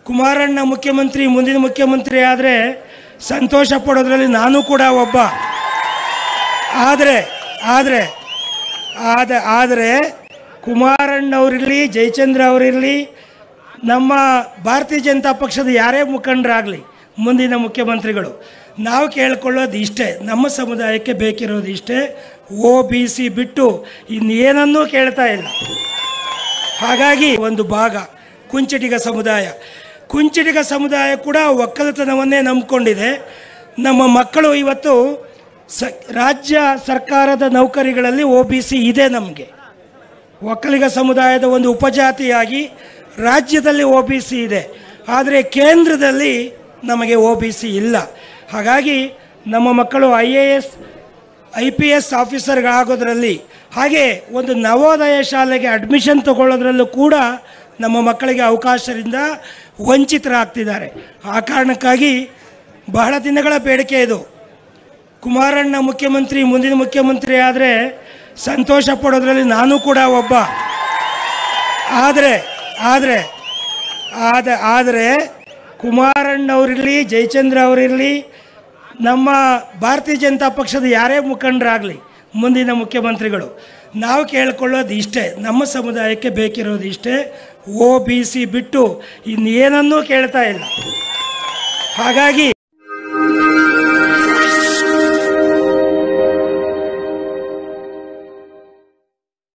ಕುಮಾರಣ್ಣ ಮುಖ್ಯಮಂತ್ರಿ ಮುಂದಿನ ಮುಖ್ಯಮಂತ್ರಿ ಆದರೆ ಸಂತೋಷ ಪಡೋದ್ರಲ್ಲಿ ನಾನು ಕೂಡ ಒಬ್ಬ ಆದರೆ ಆದರೆ ಆದ ಆದರೆ ಕುಮಾರಣ್ಣವರಿರಲಿ ಜಯಚಂದ್ರ ಅವರಿರಲಿ ನಮ್ಮ ಭಾರತೀಯ ಜನತಾ ಪಕ್ಷದ ಯಾರೇ ಮುಖಂಡರಾಗಲಿ ಮುಂದಿನ ಮುಖ್ಯಮಂತ್ರಿಗಳು ನಾವು ಕೇಳ್ಕೊಳ್ಳೋದು ಇಷ್ಟೇ ನಮ್ಮ ಸಮುದಾಯಕ್ಕೆ ಬೇಕಿರೋದು ಇಷ್ಟೇ ಒ ಬಿ ಸಿ ಬಿಟ್ಟು ಇನ್ನೇನನ್ನೂ ಕೇಳ್ತಾ ಇಲ್ಲ ಹಾಗಾಗಿ ಒಂದು ಭಾಗ ಕುಂಚಿಟಿಗ ಸಮುದಾಯ ಕುಂಚಿಟಿಗ ಸಮುದಾಯ ಕೂಡ ಒಕ್ಕಲತನವನ್ನೇ ನಂಬಿಕೊಂಡಿದೆ ನಮ್ಮ ಮಕ್ಕಳು ಇವತ್ತು ಸ ರಾಜ್ಯ ಸರ್ಕಾರದ ನೌಕರಿಗಳಲ್ಲಿ ಒ ಬಿ ಸಿ ಇದೆ ನಮಗೆ ಒಕ್ಕಲಿಗ ಸಮುದಾಯದ ಒಂದು ಉಪಜಾತಿಯಾಗಿ ರಾಜ್ಯದಲ್ಲಿ ಒ ಬಿ ಸಿ ಇದೆ ಆದರೆ ಕೇಂದ್ರದಲ್ಲಿ ನಮಗೆ ಒ ಬಿ ಸಿ ಇಲ್ಲ ಹಾಗಾಗಿ ನಮ್ಮ ಮಕ್ಕಳು I A S I P S ಆಫೀಸರ್ಗಳಾಗೋದ್ರಲ್ಲಿ ಹಾಗೆ ಒಂದು ನವೋದಯ ಶಾಲೆಗೆ ಅಡ್ಮಿಷನ್ ತಗೊಳ್ಳೋದ್ರಲ್ಲೂ ಕೂಡ ನಮ್ಮ ಮಕ್ಕಳಿಗೆ ಅವಕಾಶದಿಂದ ವಂಚಿತರಾಗ್ತಿದ್ದಾರೆ ಆ ಕಾರಣಕ್ಕಾಗಿ ಬಹಳ ದಿನಗಳ ಬೇಡಿಕೆ ಇದು ಕುಮಾರಣ್ಣ ಮುಖ್ಯಮಂತ್ರಿ ಮುಂದಿನ ಮುಖ್ಯಮಂತ್ರಿ ಆದರೆ ಸಂತೋಷ ಪಡೋದ್ರಲ್ಲಿ ನಾನು ಕೂಡ ಒಬ್ಬ ಆದರೆ ಆದರೆ ಆದ ಆದರೆ ಕುಮಾರಣ್ಣವರಿರಲಿ ಜಯಚಂದ್ರ ಅವರಿರಲಿ ನಮ್ಮ ಭಾರತೀಯ ಜನತಾ ಪಕ್ಷದ ಯಾರೇ ಮುಖಂಡರಾಗಲಿ ಮುಂದಿನ ಮುಖ್ಯಮಂತ್ರಿಗಳು ನಾವು ಕೇಳ್ಕೊಳ್ಳೋದು ಇಷ್ಟೇ ನಮ್ಮ ಸಮುದಾಯಕ್ಕೆ ಬೇಕಿರೋದು ಇಷ್ಟೇ ಒ ಬಿ ಸಿ ಬಿಟ್ಟು ಇನ್ನೇನನ್ನೂ ಕೇಳ್ತಾ ಇಲ್ಲ ಹಾಗಾಗಿ